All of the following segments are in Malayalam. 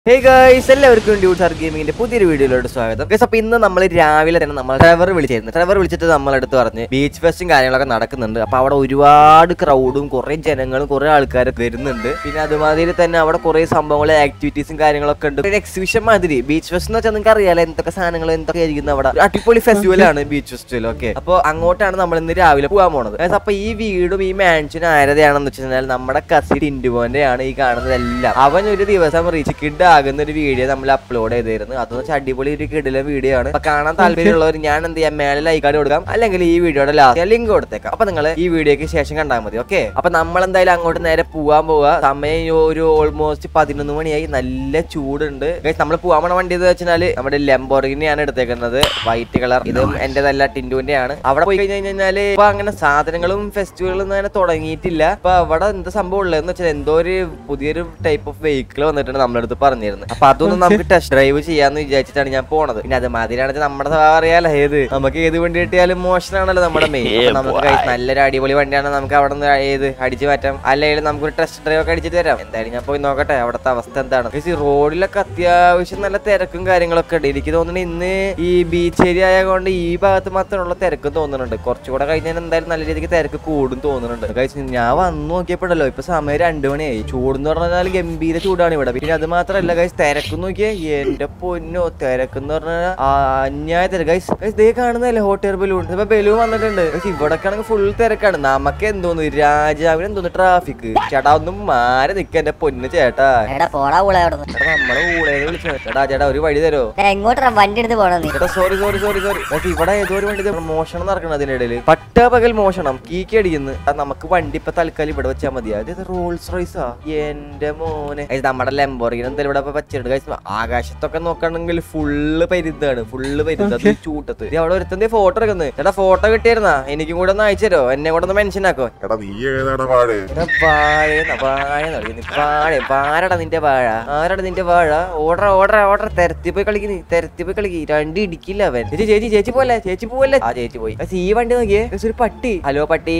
ഹേ ഗൈസ് എല്ലാവർക്കും ഡ്യൂട്ടാർ ഗെയിമിങ്ങിന്റെ പുതിയൊരു വീഡിയോയിലോട്ട് സ്വാഗതം ഗൈസ് അപ്പൊ ഇന്ന് നമ്മൾ രാവിലെ തന്നെ നമ്മൾ ട്രെവർ വിളിച്ചായിരുന്നു ട്രെവർ വിളിച്ചിട്ട് നമ്മളെടുത്ത് പറഞ്ഞ് ബീച്ച് ഫെസ്റ്റും കാര്യങ്ങളൊക്കെ നടക്കുന്നുണ്ട് അപ്പൊ അവിടെ ഒരുപാട് ക്രൗഡും കുറെ ജനങ്ങളും കുറെ ആൾക്കാരൊക്കെ വരുന്നുണ്ട് പിന്നെ അതുമാതിരി തന്നെ അവിടെ കുറെ സംഭവങ്ങൾ ആക്ടിവിറ്റീസും കാര്യങ്ങളൊക്കെ ഉണ്ട് ഒരു എക്സിബിഷൻ മാതിരി ബീച്ച് ഫെസ്റ്റ് എന്ന് വെച്ചാൽ നിങ്ങൾക്ക് അറിയാലോ എന്തൊക്കെ സാധനങ്ങൾ എന്തൊക്കെ ആയിരിക്കും അവിടെ ഒരു അടിപൊളി ഫെസ്റ്റിവൽ ആണ് ബീച്ച് ഫെസ്റ്റിവൽ ഓക്കെ അപ്പൊ അങ്ങോട്ടാണ് നമ്മൾ ഇന്ന് രാവിലെ പോകാൻ പോണത് Guys, അപ്പൊ ഈ വീടും ഈ മാൻഷനും ആരതെയാണെന്ന് വെച്ച് കഴിഞ്ഞാൽ നമ്മുടെ കസി ടിൻഡുപോന്റെ ആണ് ഈ കാണുന്നതെല്ലാം അവൻ ഒരു ദിവസം റീച്ച് കിഡ് ആകുന്ന ഒരു വീഡിയോ നമ്മൾ അപ്ലോഡ് ചെയ്തിരുന്നു അതെന്ന് വെച്ചാൽ അടിപൊളി ഒരു കിടിലെ വീഡിയോ ആണ് അപ്പൊ കാണാൻ താല്പര്യമുള്ളവർ ഞാൻ എന്ത് ചെയ്യാം മേലെ ലൈക്കാർഡ് കൊടുക്കാം അല്ലെങ്കിൽ ഈ വീഡിയോയുടെ ലാസ്റ്റ് ലിങ്ക് കൊടുത്തേക്കാം അപ്പൊ നിങ്ങൾ ഈ വീഡിയോക്ക് ശേഷം കണ്ടാൽ മതി ഓക്കെ അപ്പൊ നമ്മൾ എന്തായാലും അങ്ങോട്ട് നേരെ പോവാൻ പോവാ സമയം ഈ ഒരു ഓൾമോസ്റ്റ് പതിനൊന്ന് മണിയായി നല്ല ചൂടുണ്ട് നമ്മൾ പോവാൻ പോണ വണ്ടി എന്ന് വെച്ചാൽ നമ്മുടെ ലെംബോർഗിനെയാണ് എടുത്തേക്കുന്നത് വൈറ്റ് കളർ ഇതും എന്റേതല്ല ടിൻഡുവിന്റെ ആണ് അവിടെ പോയി കഴിഞ്ഞ് കഴിഞ്ഞാല് ഇപ്പൊ അങ്ങനെ സാധനങ്ങളും ഫെസ്റ്റിവലും ഒന്നും അങ്ങനെ തുടങ്ങിയിട്ടില്ല അപ്പൊ അവിടെ എന്ത് സംഭവം ഉള്ളതെന്ന് വെച്ചാൽ എന്തോ ഒരു പുതിയൊരു ടൈപ്പ് ഓഫ് വെഹിക്കിൾ വന്നിട്ടുണ്ട് നമ്മുടെ അടുത്ത് പറഞ്ഞിരുന്നത് അപ്പൊ അതൊന്നും നമുക്ക് ടെസ്റ്റ് ഡ്രൈവ് ചെയ്യാന്ന് വിചാരിച്ചിട്ടാണ് ഞാൻ പോണത് പിന്നെ അത് മാതിരിയാണെന്ന് നമ്മുടെ സ്വഭാവം അറിയാലോ ഏത് നമുക്ക് ഏത് വണ്ടി കിട്ടിയാലും മോശമാണല്ലോ നമ്മുടെ മെയിൻ അപ്പൊ നമുക്ക് guys നല്ലൊരു അടിപൊളി വണ്ടിയാണ് നമുക്ക് അവിടെ നിന്ന് ഏത് അടിച്ചു മാറ്റാം അല്ലെങ്കിൽ നമുക്കൊരു ടെസ്റ്റ് ഡ്രൈവ് ഒക്കെ അടിച്ചിട്ട് വരാം എന്തായാലും ഞാൻ പോയി നോക്കട്ടെ അവിടുത്തെ അവസ്ഥ എന്താണ് Guys, ഈ റോഡിലൊക്കെ അത്യാവശ്യം നല്ല തിരക്കും കാര്യങ്ങളൊക്കെ ഉണ്ട് എനിക്ക് തോന്നുന്നു ഇന്ന് ഈ ബീച്ച് ഏരിയ ആയതുകൊണ്ട് ഈ ഭാഗത്ത് മാത്രമുള്ള തിരക്കും തോന്നുന്നുണ്ട് കുറച്ചുകൂടെ കഴിഞ്ഞാൽ എന്തായാലും നല്ല രീതിക്ക് തിരക്ക് കൂടും തോന്നുന്നുണ്ട് Guys, ഞാൻ വന്നു നോക്കിയപ്പോഴല്ലോ ഇപ്പൊ സമയം രണ്ടു മണിയായി ചൂടെന്ന് പറഞ്ഞാൽ ഗംഭീര ചൂടാണ് ഇവിടെ പിന്നെ അത് മാത്രമല്ല ഗൈസ് തിരക്ക് നോക്കിയേ എന്റെ പൊന്നോ തിരക്കെന്ന് പറഞ്ഞാൽ അന്യായ തിരക്ക് ഗൈസ് ഗൈസ് ദേ കാണുന്നതല്ലേ ഹോട്ടൽ ബലൂൺ ഇപ്പൊ ബലൂൺ വന്നിട്ടുണ്ട് ഗൈസ് ഇവിടൊക്കെ ആണെങ്കിൽ ഫുൾ തിരക്കാണ് നമുക്ക് എന്തോന്ന് രാജാവിന് എന്തോന്ന് ട്രാഫിക് ചേട്ടാ ഒന്നും മാറി നിക്ക എന്റെ പൊന്ന് ചേട്ടാ എടാ പോടാ ഊള അവിടെ നിന്ന് ചേട്ടാ നമ്മളെ ഊളേന്ന് വിളിച്ചു ചേട്ടാ ചേട്ടാ ഒരു വഴി തരോ എങ്ങോട്ടാ വണ്ടി എടുത്ത് പോണ നീ ചേട്ടാ സോറി സോറി സോറി സോറി പക്ഷെ ഇവിടെ ഏതോ ഒരു വണ്ടി ദേ മോഷണം നടക്കണം അതിനിടയിൽ പട്ട പകൽ മോഷണം കീക്കി അടിക്കുന്നു ആ, നമുക്ക് വണ്ടി ഇപ്പൊ തൽക്കാലം ഇവിടെ വെച്ചാൽ മതിയാ ഇത് റോൾസ് റോയ്സാ എന്റെ മോനെ ഗൈസ്, നമ്മുടെ ലെമ്പോർഗിന് എന്തായാലും ഇവിടെ ഇപ്പൊ വെച്ചിട്ടുണ്ട് ഗൈസ് ആകാശത്തൊക്കെ നോക്കണമെങ്കിൽ ഫുള്ള് പരിന്താണ് ഫുള്ള് പരിന്ത് അത് ചൂട്ടത്ത് ദേ അവിടെ ഒരുത്തന്റെ ഫോട്ടോ എടുക്കുന്നത് ചേട്ടാ ഫോട്ടോ കിട്ടിയിരുന്നാ എനിക്കും കൂടെ ഒന്ന് അയച്ചു തരോ എന്നെ കൂടെ ഒന്ന് മെൻഷൻ ആക്കോ എടാ നീ ഏതാണ് പാട് എടാ വാഴ വാഴ നടക്കുന്നു വാഴ വാഴടാ നിന്റെ വാഴ ആരാടാ നിന്റെ വാഴ ഓർഡർ ഓർഡർ ഓർഡർ തെരത്തി പോയി കളിക്കുന്നു തെരത്തി പോയി കളിക്ക് രണ്ട് ഇടിക്കില്ല അവൻ ചേച്ചി ചേച്ചി ചേച്ചി പോലെ ചേച്ചി പോവല്ലേ ആ ചേച്ചി പോയി പക്ഷേ ഈ വണ്ടി നോക്കിയേ ഗയ്സ്, ഒരു പട്ടി ഹലോ പട്ടി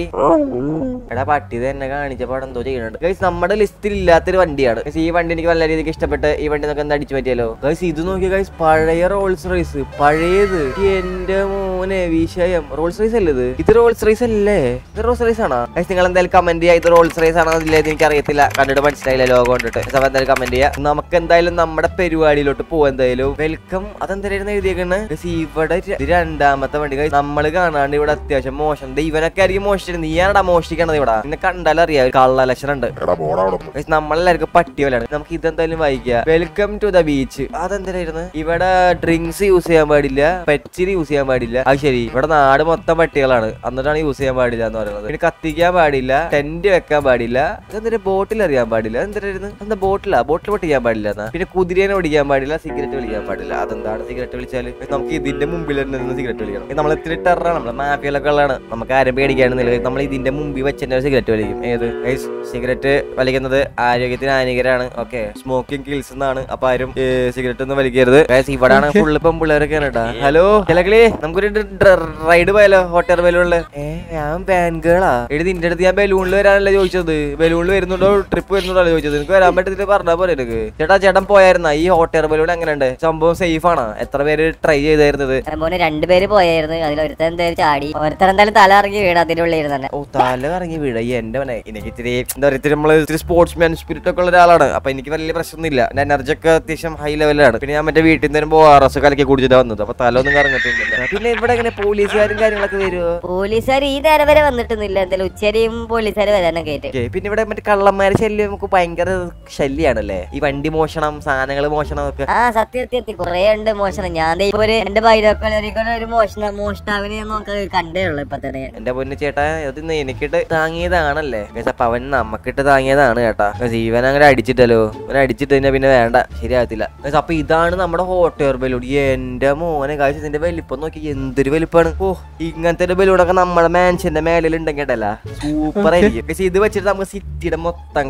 എടാ പട്ടി തന്നെ കാണിച്ചപ്പോ അവിടെ എന്തോ ചെയ്യുന്നുണ്ട് ഗൈസ് നമ്മുടെ ലിസ്റ്റിൽ ഇല്ലാത്തൊരു വണ്ടിയാണ് ഗയ്സ്, ഈ വണ്ടി എനിക്ക് നല്ല രീതിക്ക് ഇഷ്ടപ്പെട്ട് ഈ വണ്ടി നമുക്ക് എന്താ അടിച്ചു പറ്റിയല്ലോ ഗൈസ് ഇത് നോക്കിയ ഗൈസ് പഴയ റോൾസ് റൈസ് പഴയത് എന്റെ മോനെ വിഷയം റോൾസ് റൈസ് അല്ലേ ഇത് ഇത് റോൾസ് റൈസ് അല്ലേ ഇത് റോൾസ് റൈസ് ആണോ ഗൈസ് നിങ്ങൾ എന്തായാലും കമന്റ് ചെയ്യുക ഇത് റോൾസ് റൈസ് ആണോ ഇല്ലേ എനിക്ക് അറിയത്തില്ല കണ്ടിട്ട് മനസ്സിലായില്ല ലോഗോ കണ്ടിട്ട് ഗയ്സ്, അപ്പൊ എന്തായാലും കമന്റ് ചെയ്യുക നമുക്ക് എന്തായാലും നമ്മുടെ പരിപാടിയിലോട്ട് പോവാം എന്തായാലും വെൽക്കം അതെന്തായിരുന്നു എഴുതിയേക്കണ് ഗയ്സ്, ഇവിടെ ര- ഇത് രണ്ടാമത്തെ വണ്ടി ഗയ്സ്, നമ്മള് കാണാണ്ട് ഇവിടെ അത്യാവശ്യം മോശം ദേ ഇവനൊക്കെ ആയിരിക്കും മോഷിച്ചത് നീയാണടാ മോഷ്ടിക്കണത് ഇവിടെ നിന്നെ കണ്ടാലറിയാം ഒരു കള്ള ലക്ഷണം ഉണ്ട് എടാ പോടാ അവിടെ Guys, നമ്മളെല്ലാവർക്കും പട്ടിയവലാണ് നമുക്ക് ഇതെന്തായാലും വായിക്കാം വെൽക്കം ടു ദ ബീച്ച് അതെന്തായിരുന്നു ഇവിടെ ഡ്രിങ്ക്സ് യൂസ് ചെയ്യാൻ പാടില്ല പെറ്റ്സിന് യൂസ് ചെയ്യാൻ പാടില്ല അത് ശരി ഇവിടെ നാട് മൊത്തം പട്ടികളാണ് എന്നിട്ടാണ് യൂസ് ചെയ്യാൻ പാടില്ല എന്ന് പറയുന്നത് പിന്നെ കത്തിക്കാൻ പാടില്ല ടെന്റ് വെക്കാൻ പാടില്ല ഇതെന്താ ബോട്ടിൽ അറിയാൻ പാടില്ല എന്തായിരുന്നു എന്താ ബോട്ടിലാ ബോട്ടിൽ പൊട്ടിക്കാൻ പാടില്ല എന്നാ പിന്നെ കുതിരേനെ ഓടിക്കാൻ പാടില്ല സിഗരറ്റ് വിളിക്കാൻ പാടില്ല അതെന്താണ് സിഗരറ്റ് വിളിച്ചാല് നമുക്ക് ഇതിന്റെ മുമ്പിൽ തന്നെ നിന്ന് സിഗരറ്റ് വിളിക്കണം ഇത് നമ്മൾ ഇത്തിരി ടെററാണ് നമ്മളെ മാഫിയലൊക്കെ ഉള്ളതാണ് നമുക്ക് ആരും പേടിക്കാണെന്നില്ല നമ്മൾ ഇതിന്റെ മുമ്പിൽ വെച്ച് തന്നെ സിഗരറ്റ് വലിക്കും ഏത് സിഗരറ്റ് വലിക്കുന്നത് ആരോഗ്യത്തിന് ഹാനികരാണ് ഓക്കെ സ്മോക്കിംഗ് കിൽസ് എന്നാണ് അപ്പൊ ആരും സിഗരറ്റ് ഒന്നും വലിക്കരുത് Guys, ഇവിടാണ് ഫുള്ള് ഇപ്പം പിള്ളേരൊക്കെ കേട്ടാ ഹലോ ചിലക്കളി നമുക്കൊരു റൈഡ് പോയാലോ ഹോട്ടൽ ബലൂണില് ഏ ഞാൻ ബാൻഗേളാ എഴുതി നിന്റെ അടുത്ത് ഞാൻ ബലൂണിൽ വരാനല്ലേ ചോദിച്ചത് ബലൂണിൽ വരുന്നുണ്ടോ ട്രിപ്പ് വരുന്നുണ്ടോ ചോദിച്ചത് എനിക്ക് വരാൻ പറ്റത്തില്ല പറഞ്ഞാ പോലെ എനിക്ക് ചേട്ടാ ചേട്ടൻ പോയായിരുന്ന ഈ ഹോട്ടൽ ബലൂൺ എങ്ങനെയുണ്ട് സംഭവം സേഫ് ആണോ എത്ര പേര് ട്രൈ ചെയ്തായിരുന്നത് മോനെ രണ്ടുപേര് പോയായിരുന്നു അതിൽ ഒരുത്തൻ എന്തായാലും ചാടി ഒരുത്തൻ എന്തായാലും തല ഇറങ്ങി വീണ് അതിന്റെ ഉള്ളിൽ തന്നെ ഓ തല കറങ്ങി വീഴ ഈ എന്റെ മനെ എനിക്ക് ഇത്തിരി എന്താ പറയുക ഇത്തിരി നമ്മള് ഇത്തിരി സ്പോർട്സ്മാൻ സ്പിരിറ്റ് ഒക്കെ ഉള്ള ഒരാളാണ് അപ്പൊ എനിക്ക് വലിയ പ്രശ്നമൊന്നുമില്ല എന്റെ എനർജി ഒക്കെ അത്യാവശ്യം ഹൈ ലെവലാണ് പിന്നെ ഞാൻ മറ്റേ വീട്ടിൽ നിന്ന് വരുമ്പോ ആർ എസ് കലക്കി കുടിച്ചിട്ടാ വന്നത് അപ്പൊ തല ഒന്നും കറങ്ങത്തൊന്നുമില്ല പിന്നെ ഇവിടെ എങ്ങനെ പോലീസുകാരും കാര്യങ്ങളൊക്കെ വരുമോ പോലീസുകാർ ഈ നേരം വരെ വന്നിട്ടൊന്നുമില്ല എന്തായാലും ഉച്ചരിയും പോലീസുകാർ വരാനും കയറ്റി ഓക്കേ, പിന്നെ ഇവിടെ മറ്റേ കള്ളന്മാരെ ശല്യം നമുക്ക് ഭയങ്കര ശല്യാണല്ലേ ഈ വണ്ടി മോഷണം സാധനങ്ങൾ മോഷണം ഒക്കെ ആ സത്യം സത്യം സത്യം കുറേ ഉണ്ട് മോഷണം ഞാൻ ദേ ഇപ്പൊ ഒരു എന്റെ ബൈരോക്കൊക്കെ ഒരു മോഷണ മോഷ്ടാവിനെ നമുക്ക് കണ്ടേ ഉള്ളു ഇപ്പൊ തന്നെ എന്റെ പൊന്നു ചേട്ടാ അത് ഇന്ന് എനിക്കിട്ട് താങ്ങിയതാണല്ലേ Guys, അപ്പൊ അവൻ നമുക്കിട്ട് താങ്ങിയതാണ് ചേട്ടാ Guys, ഇവൻ അങ്ങനെ അടിച്ചിട്ടല്ലോ ഇവൻ അടിച്ചിട്ട് കഴിഞ്ഞാൽ പിന്നെ വേണ്ട ശരിയാകത്തില്ല Guys, അപ്പൊ ഇതാണ് നമ്മുടെ ഹോട്ട് എയർ ബലൂൺ എന്റെ മോനെ കാഴ്ച ഇതിന്റെ വലിപ്പം നോക്കി എന്തൊരു വലിപ്പാണ് ഓ ഇങ്ങനത്തെ ഒരു ബലൂണൊക്കെ നമ്മുടെ മാൻഷന്റെ മേലിൽ ഉണ്ടെങ്കിട്ടല്ല സൂപ്പർ ആയിരിക്കും Guys, ഇത് വെച്ചിട്ട് നമുക്ക് സിറ്റിയുടെ മൊത്തം കാണാം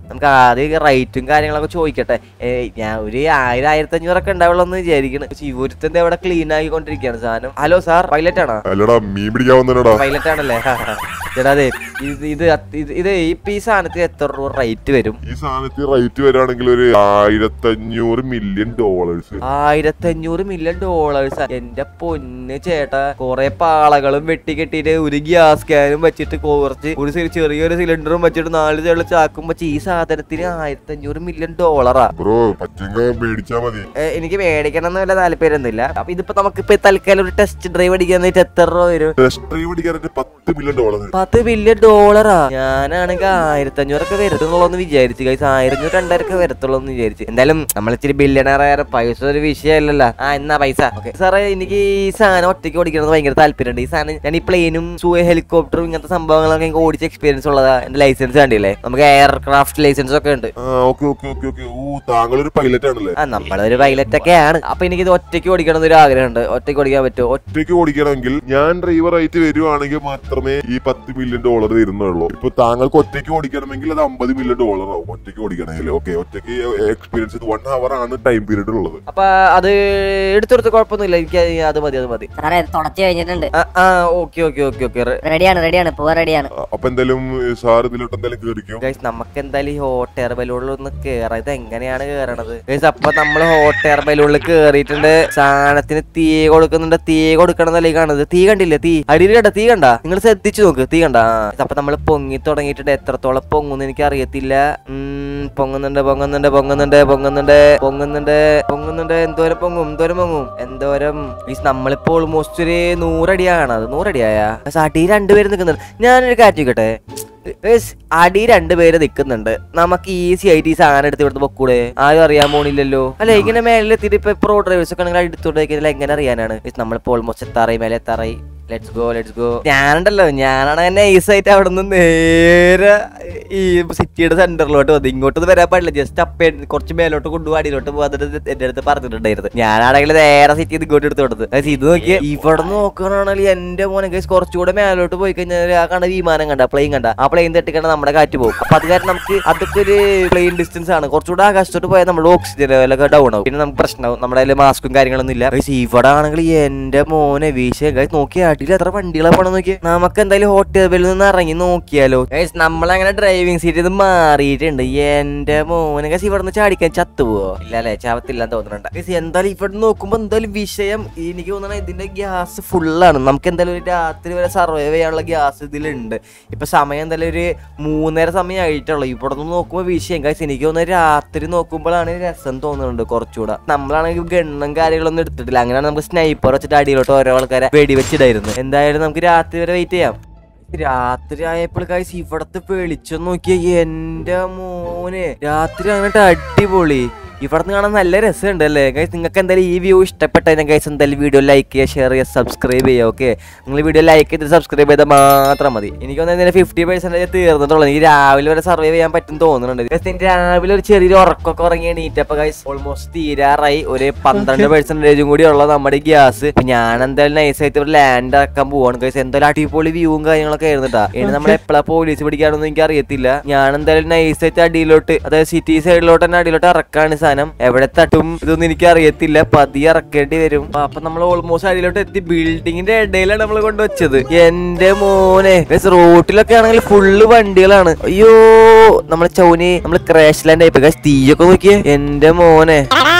നമുക്ക് ആദ്യം റേറ്റും കാര്യങ്ങളൊക്കെ ചോദിക്കട്ടെ ഏ, ഞാൻ ഒരു ആയിരം ആയിരത്തി അഞ്ഞൂറൊക്കെ ഉണ്ടാവുള്ളൂ എന്ന് വിചാരിക്കണം പക്ഷെ ഇവരുത്തന്റെ അവിടെ ക്ലീൻ ആക്കിക്കൊണ്ടിരിക്കുകയാണ് സാധനം ഹലോ സാർ പൈലറ്റ് ആണോ അല്ലടാ മീൻ പിടിക്കാൻ വന്നടാ പൈലറ്റ് ആണല്ലേ ചേട്ടാ അതെ ഇത് ഇത് അത് ഇത് ഇത് ഇപ്പൊ ഈ സാധനത്തിന് എത്ര രൂപ റേറ്റ് വരും ഈ സാധനത്തിന് റേറ്റ് വരാണെങ്കിൽ ഒരു ആയിരത്തഞ്ഞൂറ് മില്യൺ ഡോളേഴ്സ് ആയിരത്തി അഞ്ഞൂറ് മില്യൺ ഡോളേഴ്സ് എന്റെ പൊന്ന് ചേട്ടാ കൊറേ പാളകളും വെട്ടി കെട്ടിയിട്ട് ഒരു ഗ്യാസ് ക്യാനും വെച്ചിട്ട് കുറച്ച് ഒരു സി- ചെറിയൊരു സിലിണ്ടറും വെച്ചിട്ട് നാല് ചെള്ളി ചാക്കും വെച്ച് ഈ സാധനത്തിന് ആയിരത്തി അഞ്ഞൂറ് മില്യൺ ഡോളറാ ബ്രോ പറ്റുങ്ക മേടിച്ചാ മതി ഏ, എനിക്ക് മേടിക്കണം എന്ന് വല്ല താല്പര്യമൊന്നുമില്ല അപ്പൊ ഇതിപ്പോ നമുക്ക് ഇപ്പൊ തൽക്കാലം ഒരു ടെസ്റ്റ് ഡ്രൈവ് അടിക്കാൻ വേണ്ടിട്ട് എത്ര രൂപ വരും ടെസ്റ്റ് ഡ്രൈവ് അടിക്കാനായിട്ട് പത്ത് മില്യൺ ഡോളർ പത്ത് ബില്യൺ ഡോളറാ ഞാനാണെങ്കിൽ ആയിരത്തി അഞ്ഞൂറൊക്കെ വരത്തുള്ളൂ എന്ന് വിചാരിച്ചു കൈസ് ആയിരത്തി അഞ്ഞൂറ് രണ്ടായിരൊക്കെ വരത്തുള്ളൂ എന്ന് വിചാരിച്ചു എന്തായാലും നമ്മൾ ഇച്ചിരി ബില്യണർ പൈസ ഒരു വിഷയമല്ലല്ലോ ആ എന്നാ പൈസ ഓക്കെ സാറേ എനിക്ക് ഈ സാധനം ഒറ്റയ്ക്ക് ഓടിക്കണമെന്ന് ഭയങ്കര താല്പര്യമുണ്ട് ഈ സാധനം ഞാൻ ഈ പ്ലെയിനും ഹെലികോപ്റ്ററും ഇങ്ങനത്തെ സംഭവങ്ങളൊക്കെ എനിക്ക് ഓടിച്ച എക്സ്പീരിയൻസ് ഉള്ളതാ എന്റെ ലൈസൻസ് കണ്ടില്ലേ നമുക്ക് എയർക്രാഫ്റ്റ് ലൈസൻസ് ഒക്കെ ഉണ്ട് ആ ഓക്കെ ഓക്കെ ഓക്കെ ഓക്കെ ഓ താങ്കൾ ഒരു പൈലറ്റ് ആണല്ലേ ആ നമ്മളൊരു പൈലറ്റ് ഒക്കെ ആണ് അപ്പൊ എനിക്ക് ഇത് ഒറ്റയ്ക്ക് ഓടിക്കണം എന്നൊരു ആഗ്രഹമുണ്ട് ഒറ്റയ്ക്ക് ഓടിക്കാൻ പറ്റുമോ ഒറ്റയ്ക്ക് ഓടിക്കണമെങ്കിൽ ഞാൻ ഡ്രൈവർ ആയിട്ട് വരുവാണെങ്കിൽ മാത്രമേ ഈ പത്ത് മില്യൺ ഡോളർ തരുന്നുള്ളൂ ഇപ്പൊ താങ്കൾക്ക് ഒറ്റയ്ക്ക് ഓടിക്കണമെങ്കിൽ അത് അമ്പത് മില്യൺ ഡോളർ ആവും ഒറ്റയ്ക്ക് ഓടിക്കണമെങ്കിൽ ഓക്കെ ഒറ്റയ്ക്ക് എക്സ്പീരിയൻസ് വൺ അവർ ആണ് ടൈം പീരീഡ് ഉള്ളത് അപ്പൊ അത് എടുത്തെടുത്ത് കുഴപ്പമൊന്നുമില്ല എനിക്ക് അത് മതി അത് മതി സാറേ തുടച്ചു കഴിഞ്ഞിട്ടുണ്ട് ആ, ആ ഓക്കെ ഓക്കെ ഓക്കെ ഓക്കെ റെഡിയാണ് റെഡിയാണ് പോവാൻ റെഡിയാണ് അ- അപ്പൊ എന്തായാലും സാർ ഇതിലോട്ട് എന്തായാലും കേറിക്കും ഗൈസ് നമുക്ക് എന്തായാലും ഈ ഹോട്ട് എയർ ബലൂണിൽ ഒന്ന് കേറാം ഇത് എങ്ങനെയാണ് കേറണത് ഗൈസ് അപ്പൊ നമ്മൾ ഹോട്ട് എയർ ബലൂണിൽ കേറിയിട്ടുണ്ട് സാധനത്തിന് തീ കൊടുക്കുന്നുണ്ട് തീ കൊടുക്കണമെന്നല്ലേ ഈ കാണുന്നത് തീ കണ്ടില്ലേ തീ അടിയിൽ കണ്ട തീ കണ്ട നിങ്ങൾ ശ്രദ്ധിച്ചു നോക്ക് തീ കണ്ട അപ്പൊ നമ്മൾ പൊങ്ങി തുടങ്ങിയിട്ടുണ്ട് എത്രത്തോളം പൊങ്ങുന്ന് എനിക്ക് അറിയത്തില്ല ഉം, പൊങ്ങുന്നുണ്ട് പൊങ്ങുന്നുണ്ട് പൊങ്ങുന്നുണ്ട് പൊങ്ങുന്നുണ്ട് പൊങ്ങുന്നുണ്ട് പൊങ്ങുന്നുണ്ട് എന്തോരം പൊങ്ങും എന്തോരം പൊങ്ങും എന്തോരം ഗൈസ് നമ്മളിപ്പോ ഓൾമോസ്റ്റ് ഒരു നൂറടിയാണ് അത് നൂറടിയായ അടി രണ്ടുപേര് നിൽക്കുന്നുണ്ട് ഞാനൊരു കാറ്റ് ചോദിക്കട്ടെ ഗയ്സ്, അടി രണ്ടുപേര് നിൽക്കുന്നുണ്ട് നമുക്ക് ഈസി ആയിട്ട് ഈ സാധനം എടുത്ത് ഇവിടുന്ന് പൊക്കൂടെ ആരും അറിയാൻ പോണില്ലല്ലോ അല്ല ഇങ്ങനെ മേലെ എത്തിയിട്ട് ഇപ്പൊ പ്രോ ഡ്രൈവേഴ്സ് ഒക്കെ ആണെങ്കിൽ എടുത്തോണ്ട് എങ്ങനെ അറിയാനാണ് ഗയ്സ്, നമ്മളിപ്പോ ഓൾമോസ്റ്റ് എത്താറായി മേലെ എത്താറായി ലെറ്റ്സ് ഗോ ലെറ്റ്സ് ഗോ ഞാനുണ്ടല്ലോ ഞാനാണ് തന്നെ നൈസായിട്ട് അവിടെ നിന്ന് നേരെ ഈ സിറ്റിയുടെ സെന്ററിലോട്ട് വന്നത് ഇങ്ങോട്ട് വരാൻ പാടില്ല ജസ്റ്റ് അപ്പ കുറച്ച് മേലോട്ട് കൊണ്ടുപോകാൻ അടിയിലോട്ട് പോകാന്നിട്ട് എന്റെ അടുത്ത് പറഞ്ഞിട്ടുണ്ടായിരുന്നു ഞാനാണെങ്കിൽ നേരെ സിറ്റി ഇങ്ങോട്ട് എടുത്ത് കൊടുത്തത് ഗയ്സ്, ഇത് നോക്കിയ ഇവിടെ നോക്കുകയാണെങ്കിൽ എന്റെ മോനെ ഗൈസ് കുറച്ചുകൂടെ മേലോട്ട് പോയി കഴിഞ്ഞാൽ ആ കണ്ട വിമാനം കണ്ട പ്ലെയിൻ കണ്ട ആ പ്ലെയിൻ തട്ടിക്കണ്ട നമ്മുടെ കാറ്റ് പോകും അപ്പൊ അത് കാരണം നമുക്ക് അതൊക്കെ ഒരു പ്ലെയിൻ ഡിസ്റ്റൻസ് ആണ് കുറച്ചുകൂടെ ആകാശത്തോട്ട് പോയാൽ നമ്മുടെ ഓക്സിജൻ ലെവലൊക്കെ ഡൗൺ ആവും പിന്നെ നമുക്ക് പ്രശ്നമാവും നമ്മുടെ കയ്യിൽ മാസ്കും കാര്യങ്ങളൊന്നും ഇല്ല ഗൈസ് ഇവിടെ ആണെങ്കിൽ എന്റെ മോനെ വീശ ഗൈസ് നോക്കിയ അടിയിൽ എത്ര വണ്ടികളെ പോണെന്ന് നോക്കിയാൽ നമുക്ക് എന്തായാലും ഹോട്ടലിൽ നിന്ന് ഇറങ്ങി നോക്കിയാലോ ഗൈസ് നമ്മളങ്ങനെ ഡ്രൈവിംഗ് സീറ്റ് ഇത് മാറിയിട്ടുണ്ട് എന്റെ മോനെ ഗൈസ് ഇവിടെ നിന്ന് ചാടിക്കാൻ ചത്തുപോവോ ഇല്ല അല്ലേ ചാവത്തില്ല തോന്നുന്നുണ്ട് ഗൈസ് എന്തായാലും ഇവിടെ നോക്കുമ്പോ എന്തായാലും വിഷയം എനിക്ക് തോന്നണ ഇതിന്റെ ഗ്യാസ് ഫുള്ളാണ് നമുക്ക് എന്തായാലും ഒരു രാത്രി വരെ സർവൈവ് ചെയ്യാനുള്ള ഗ്യാസ് ഇതിലുണ്ട് ഇപ്പൊ സമയം എന്തായാലും ഒരു മൂന്നര സമയം ആയിട്ടുള്ളൂ ഇവിടെ നിന്ന് നോക്കുമ്പോൾ വിഷയം ഗൈസ് എനിക്ക് തോന്നുന്നത് രാത്രി നോക്കുമ്പോഴാണ് രസം തോന്നുന്നുണ്ട് കുറച്ചുകൂടെ നമ്മളാണെങ്കിൽ ഗണ്ണും കാര്യങ്ങളൊന്നും എടുത്തിട്ടില്ല അങ്ങനെയാണ് നമുക്ക് സ്നൈപ്പർ വെച്ചിട്ട് അടിയിലോട്ട് ഓരോ ആൾക്കാരെ വെടിവെച്ചിടായിരുന്നു എന്തായാലും നമുക്ക് രാത്രി വരെ വെയിറ്റ് ചെയ്യാം രാത്രി ആയപ്പോൾ കാഴ്ച ഇവിടത്തെ വെളിച്ചം നോക്കിയ എന്റെ മോനെ രാത്രി അങ്ങോട്ട് അടിപൊളി ഇവിടുന്ന് കാണാൻ നല്ല രസമുണ്ട് അല്ലേ ഗൈസ് നിങ്ങൾക്ക് എന്തായാലും ഈ വ്യൂ ഇഷ്ടപ്പെട്ടതിനെ ഗൈസ് എന്തായാലും വീഡിയോ ലൈക്ക് ചെയ്യുക ഷെയർ ചെയ്യുക സബ്സ്ക്രൈബ് ചെയ്യുക ഓക്കെ നിങ്ങൾ വീഡിയോ ലൈക്ക് ചെയ്ത് സബ്സ്ക്രൈബ് ചെയ്താൽ മാത്രം മതി എനിക്ക് തോന്നുന്നത് ഫിഫ്റ്റി പെർസെൻറ്റേജ് തീർന്നിട്ടുള്ളൂ എനിക്ക് രാവിലെ വരെ സർവൈവ് ചെയ്യാൻ പറ്റും തോന്നുന്നുണ്ട് ഗൈസ് എനിക്ക് രാവിലെ ഒരു ചെറിയൊരു ഉറക്കമൊക്കെ ഉറങ്ങി എണീറ്റപ്പോൾ ഗൈസ് ഓൾമോസ്റ്റ് തീരാറായി ഒരു പന്ത്രണ്ട് പെർസെൻറ്റേജും കൂടി ഉള്ള നമ്മുടെ ഗ്യാസ് ഞാൻ എന്തായാലും നൈസായിട്ട് ഒരു ലാൻഡ് ആക്കാൻ പോവാണ് ഗൈസ് എന്തായാലും അടിപൊളി വ്യൂവും കാര്യങ്ങളൊക്കെ ആയിരുന്നിട്ടാ ഇനി നമ്മൾ എപ്പോഴാ പോലീസ് പിടിക്കാനൊന്നും എനിക്ക് അറിയത്തില്ല ഞാൻ എന്തായാലും നൈസായിട്ട് അടിയിലോട്ട് അതായത് സിറ്റി സൈഡിലോട്ട് തന്നെ അടിയിലോട്ട് ഇറക്കാണ് സാധനം എവിടെ തട്ടും ഇതൊന്നും എനിക്ക് അറിയത്തില്ല പതിയെ ഇറക്കേണ്ടി വരും അപ്പൊ നമ്മൾ ഓൾമോസ്റ്റ് അടിയിലോട്ട് എത്തി ബിൽഡിങ്ങിന്റെ ഇടയിലാണ് നമ്മൾ കൊണ്ടുവച്ചത് എന്റെ മോനെ റോട്ടിലൊക്കെ ആണെങ്കിൽ ഫുള്ള് വണ്ടികളാണ് അയ്യോ നമ്മളെ ചൗനി നമ്മൾ ക്രാഷ് ലാൻഡ് ആയിപ്പോ guys, തീയൊക്കെ നോക്കിയേ എന്റെ മോനെ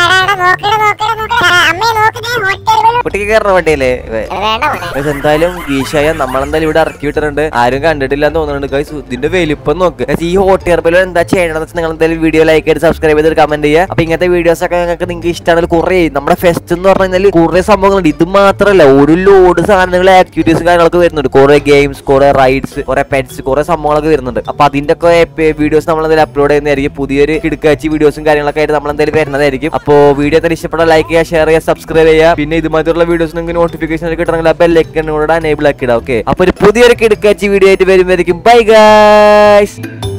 കുട്ടിക്ക് കയറുന്ന വണ്ടിയല്ലേ ഇവ- ഗൈസ് എന്തായാലും ഗീഷായ നമ്മളെന്തായാലും ഇവിടെ ഇറക്കി വിട്ടിട്ടുണ്ട് ആരും കണ്ടിട്ടില്ല എന്ന് തോന്നുന്നുണ്ട് ഗൈസ് ഇതിന്റെ വലിപ്പം നോക്ക് ഗൈസ് ഈ ഹോട്ട് എയർബലോ എന്താ ചെയ്യണമെന്ന് വെച്ചാൽ നിങ്ങൾ എന്തായാലും വീഡിയോ ലൈക്ക് ചെയ്ത് സബ്സ്ക്രൈബ് ചെയ്ത് കമന്റ് ചെയ്യുക അപ്പൊ ഇങ്ങനത്തെ വീഡിയോസ് ഒക്കെ നിങ്ങൾക്ക് നിങ്ങൾക്ക് ഇഷ്ടമാണെങ്കിൽ കുറെ നമ്മുടെ ഫെസ്റ്റ് എന്ന് പറഞ്ഞു കഴിഞ്ഞാൽ കുറെ സംഭവങ്ങളുണ്ട് ഇത് മാത്രമല്ല ഒരു ലോഡ് സാധനങ്ങൾ ആക്ടിവിറ്റീസ് കാര്യങ്ങളൊക്കെ വരുന്നുണ്ട് കുറെ ഗെയിംസ് കുറെ റൈഡ്സ് കുറെ പെറ്റ്സ് കുറെ സംഭവങ്ങളൊക്കെ വരുന്നുണ്ട് അപ്പൊ അതിന്റെ ഒക്കെ വീഡിയോസ് നമ്മൾ എന്തായാലും അപ്ലോഡ് ചെയ്യുന്നതായിരിക്കും പുതിയൊരു കിടക്കാച്ചി വീഡിയോസും കാര്യങ്ങളൊക്കെ ആയിട്ട് നമ്മൾ എന്തായാലും വരുന്നതായിരിക്കും അപ്പോൾ വീഡിയോ തന്നെ ഇഷ്ടപ്പെട്ട ലൈക്ക് ചെയ്യുക ഷെയർ ചെയ്യുക സബ്സ്ക്രൈബ് ചെയ്യുക പിന്നെ ഇതുമാതിരിയുള്ള വീഡിയോസ് നിങ്ങൾക്ക് നോട്ടിഫിക്കേഷൻ കിട്ടണമെങ്കിൽ ആ ബെല്ലൈക്കനോട് എനേബിൾ ആക്കിയിടാം ഓക്കെ അപ്പൊ ഒരു പുതിയൊരു കിടക്കാച്ചി വീഡിയോ ആയിട്ട് വരുമ്പോഴേക്കും ബൈ ഗൈസ്